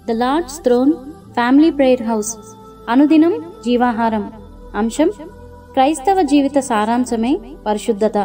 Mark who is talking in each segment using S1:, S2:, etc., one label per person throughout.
S1: the Lord's throne family prayer house అనుదినం జీవాహారం అంశం క్రైస్తవ జీవిత సారాంశమే పరిశుద్ధత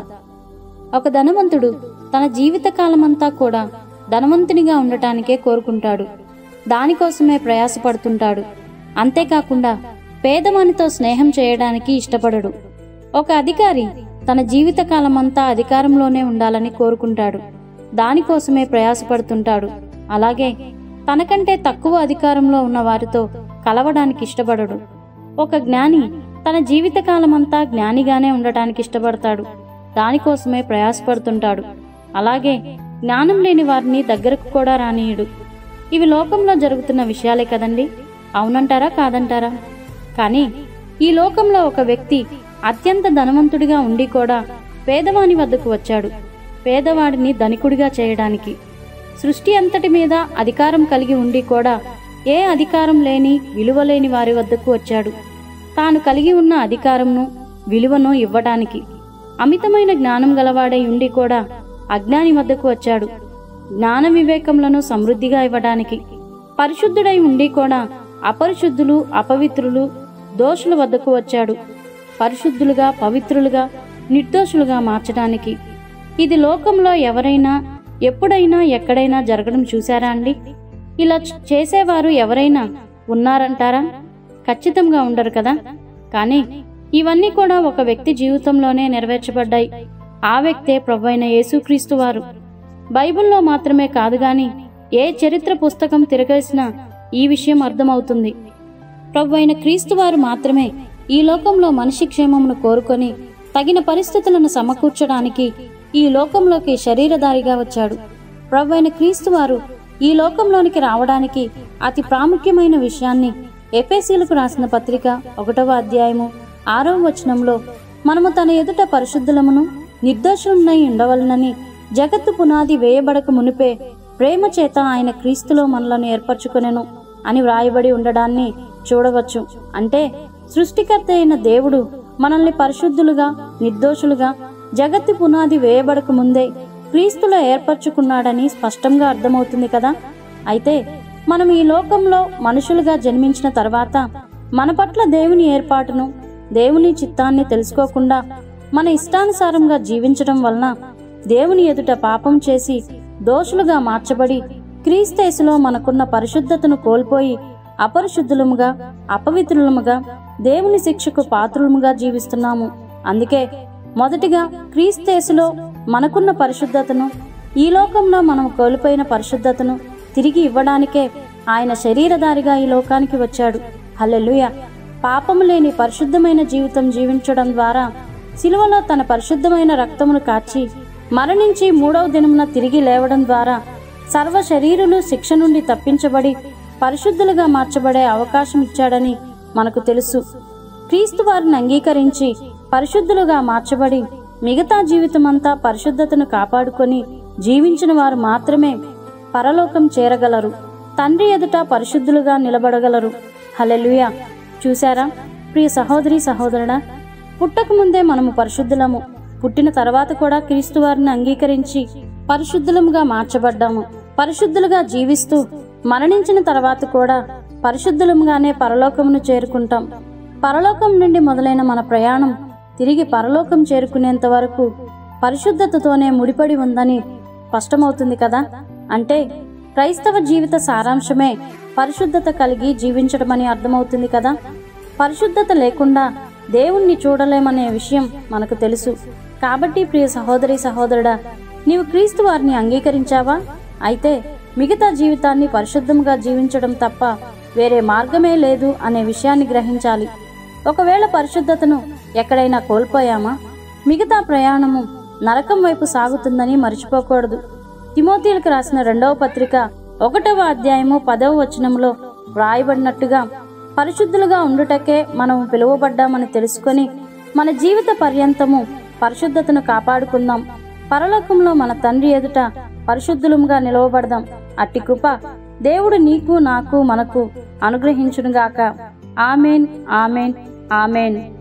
S1: ఒక ధనవంతుడు తన జీవిత కాలమంతా కూడా ధనవంతునిగా ఉండటానికే కోరుకుంటాడు దానికోసమే ప్రయాసపడుతుంటాడు అంతేకాకుండా పేదవానితో స్నేహం చేయడానికి ఇష్టపడడు ఒక అధికారి తన జీవిత కాలమంతా అధికారంలోనే ఉండాలని కోరుకుంటాడు దానికోసమే ప్రయాసపడుతుంటాడు అలాగే తనకంటే తక్కువ అధికారంలో ఉన్న వారితో కలవడానికి ఇష్టపడడు ఒక జ్ఞాని తన జీవిత కాలమంతా జ్ఞానిగానే ఉండటానికి ఇష్టపడతాడు దానికోసమే ప్రయాసపడుతుంటాడు అలాగే జ్ఞానం లేని వారిని దగ్గరకు కూడా రానీయుడు ఇవి లోకంలో జరుగుతున్న విషయాలే కదండి అవునంటారా కాదంటారా కానీ ఈ లోకంలో ఒక వ్యక్తి అత్యంత ధనవంతుడిగా ఉండి కూడా పేదవాని వద్దకు వచ్చాడు పేదవాడిని ధనికుడిగా చేయడానికి సృష్టి అంతటి మీద అధికారం కలిగి ఉండి కూడా ఏ అధికారం లేని విలువ లేని వారి వద్దకు వచ్చాడు తాను కలిగి ఉన్న అధికారంను విలువను ఇవ్వడానికి అమితమైన జ్ఞానం గలవాడై ఉండి కూడా అజ్ఞాని వద్దకు వచ్చాడు జ్ఞాన వివేకములను సమృద్ధిగా ఇవ్వడానికి పరిశుద్ధుడై ఉండి కూడా అపరిశుద్ధులు అపవిత్రులు దోషుల వద్దకు వచ్చాడు పరిశుద్ధులుగా పవిత్రులుగా నిర్దోషులుగా మార్చడానికి ఇది లోకంలో ఎవరైనా ఎప్పుడైనా ఎక్కడైనా జరగడం చూశారా అండి ఇలా చ- చేసేవారు ఎవరైనా ఉన్నారంటారా ఖచ్చితంగా ఉండరు కదా కానీ ఇవన్నీ కూడా ఒక వ్యక్తి జీవితంలోనే నెరవేర్చబడ్డాయి ఆ వ్యక్తే ప్రభు యేసుక్రీస్తు వారు బైబిల్లో మాత్రమే కాదు గాని ఏ చరిత్ర పుస్తకం తిరగేసినా ఈ విషయం అర్థమవుతుంది ప్రభు అయిన క్రీస్తు వారు మాత్రమే ఈ లోకంలో మనిషి క్షేమమును కోరుకొని తగిన పరిస్థితులను సమకూర్చడానికి ఈ లోకంలోకి శరీరధారిగా వచ్చాడు ప్రభు అయిన క్రీస్తు వారు ఈ లోకంలోనికి రావడానికి అతి ప్రాముఖ్యమైన విషయాన్ని ఎఫేసీలకు రాసిన పత్రిక ఒకటవ అధ్యాయము ఆరవ వచనంలో మనము తన ఎదుట పరిశుద్ధులమును నిర్దోషులమై ఉండవలనని జగత్తు పునాది వేయబడక మునిపే ప్రేమ చేత ఆయన క్రీస్తులో మనలను ఏర్పరచుకొనెను అని వ్రాయబడి ఉండడాన్ని చూడవచ్చు అంటే సృష్టికర్త అయిన దేవుడు మనల్ని పరిశుద్ధులుగా నిర్దోషులుగా జగత్తు పునాది వేయబడక ముందే క్రీస్తులో ఏర్పరచుకున్నాడని స్పష్టంగా అర్థమవుతుంది కదా అయితే మనం ఈ లోకంలో మనుషులుగా జన్మించిన తర్వాత మన పట్ల దేవుని ఏర్పాటును దేవుని చిత్తాన్ని తెలుసుకోకుండా మన ఇష్టానుసారంగా జీవించడం వలన దేవుని ఎదుట పాపం చేసి దోషులుగా మార్చబడి క్రీస్తేసులో మనకున్న పరిశుద్ధతను కోల్పోయి అపరిశుద్ధులముగా అపవిత్రులముగా దేవుని శిక్షకు పాత్రులముగా జీవిస్తున్నాము అందుకే మొదటిగా క్రీస్తేసులో మనకున్న పరిశుద్ధతను ఈ లోకంలో మనం కోల్పోయిన పరిశుద్ధతను తిరిగి ఇవ్వడానికే ఆయన శరీరధారిగా ఈ లోకానికి వచ్చాడు హల్లెలూయ పాపము లేని పరిశుద్ధమైన జీవితం జీవించడం ద్వారా సిలువలో తన పరిశుద్ధమైన రక్తమును కార్చి మరణించి మూడవ దినమున తిరిగి లేవడం ద్వారా సర్వ శరీరులు శిక్ష నుండి తప్పించబడి పరిశుద్ధులుగా మార్చబడే అవకాశం ఇచ్చాడని మనకు తెలుసు క్రీస్తు వారిని అంగీకరించి పరిశుద్ధులుగా మార్చబడి మిగతా జీవితమంతా పరిశుద్ధతను కాపాడుకొని జీవించిన వారు మాత్రమే పరలోకం చేరగలరు తండ్రి ఎదుట పరిశుద్ధులుగా నిలబడగలరు హలెలుయా చూశారా ప్రియ సహోదరి సహోదరుడా పుట్టక ముందే మనము పరిశుద్ధులము పుట్టిన తర్వాత కూడా క్రీస్తు వారిని అంగీకరించి పరిశుద్ధులముగా మార్చబడ్డాము పరిశుద్ధులుగా జీవిస్తూ మరణించిన తర్వాత కూడా పరిశుద్ధులముగానే పరలోకమును చేరుకుంటాం పరలోకం నుండి మొదలైన మన ప్రయాణం తిరిగి పరలోకం చేరుకునేంత వరకు పరిశుద్ధతతోనే ముడిపడి ఉందని స్పష్టమవుతుంది కదా అంటే క్రైస్తవ జీవిత సారాంశమే పరిశుద్ధత కలిగి జీవించడమని అర్థమవుతుంది కదా పరిశుద్ధత లేకుండా దేవుణ్ణి చూడలేమనే విషయం మనకు తెలుసు కాబట్టి ప్రియ సహోదరి సహోదరుడా నీవు క్రీస్తు వారిని అంగీకరించావా అయితే మిగతా జీవితాన్ని పరిశుద్ధంగా జీవించడం తప్ప వేరే మార్గమే లేదు అనే విషయాన్ని గ్రహించాలి ఒకవేళ పరిశుద్ధతను ఎక్కడైనా కోల్పోయామా మిగతా ప్రయాణము నరకం వైపు సాగుతుందని మర్చిపోకూడదు తిమోతీలకు రాసిన రెండవ పత్రిక ఒకటవ అధ్యాయము పదవ వచనంలో వ్రాయబడినట్టుగా పరిశుద్ధులుగా ఉండుటకే మనము పిలువబడ్డామని తెలుసుకొని మన జీవిత పర్యంతము పరిశుద్ధతను కాపాడుకుందాం పరలోకంలో మన తండ్రి ఎదుట పరిశుద్ధులముగా నిలవబడదాం అట్టి కృప దేవుడు నీకు నాకు మనకు అనుగ్రహించునుగాక ఆమెన్ ఆమెన్ ఆమెన్